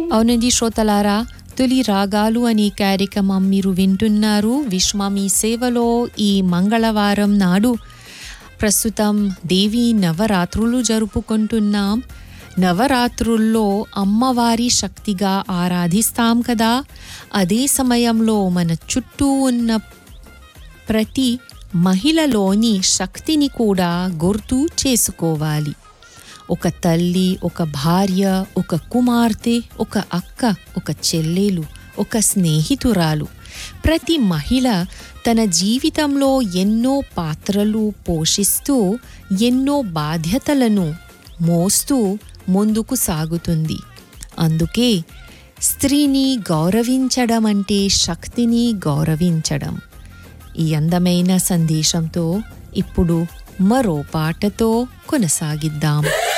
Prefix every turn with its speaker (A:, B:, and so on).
A: అవునండి శ్రోతలారా తొలి రాగాలు అనే కార్యక్రమం మీరు వింటున్నారు విశ్వ మీ సేవలో ఈ మంగళవారం నాడు ప్రస్తుతం దేవి నవరాత్రులు జరుపుకుంటున్నాం నవరాత్రుల్లో అమ్మవారి శక్తిగా ఆరాధిస్తాం కదా అదే సమయంలో మన చుట్టూ ఉన్న ప్రతి మహిళలోని శక్తిని కూడా గుర్తు చేసుకోవాలి ఒక తల్లి ఒక భార్య ఒక కుమార్తె ఒక అక్క ఒక చెల్లెలు ఒక స్నేహితురాలు ప్రతి మహిళ తన జీవితంలో ఎన్నో పాత్రలు పోషిస్తూ ఎన్నో బాధ్యతలను మోస్తూ ముందుకు సాగుతుంది అందుకే స్త్రీని గౌరవించడం అంటే శక్తిని గౌరవించడం ఈ అందమైన సందేశంతో ఇప్పుడు మరో పాటతో కొనసాగిద్దాం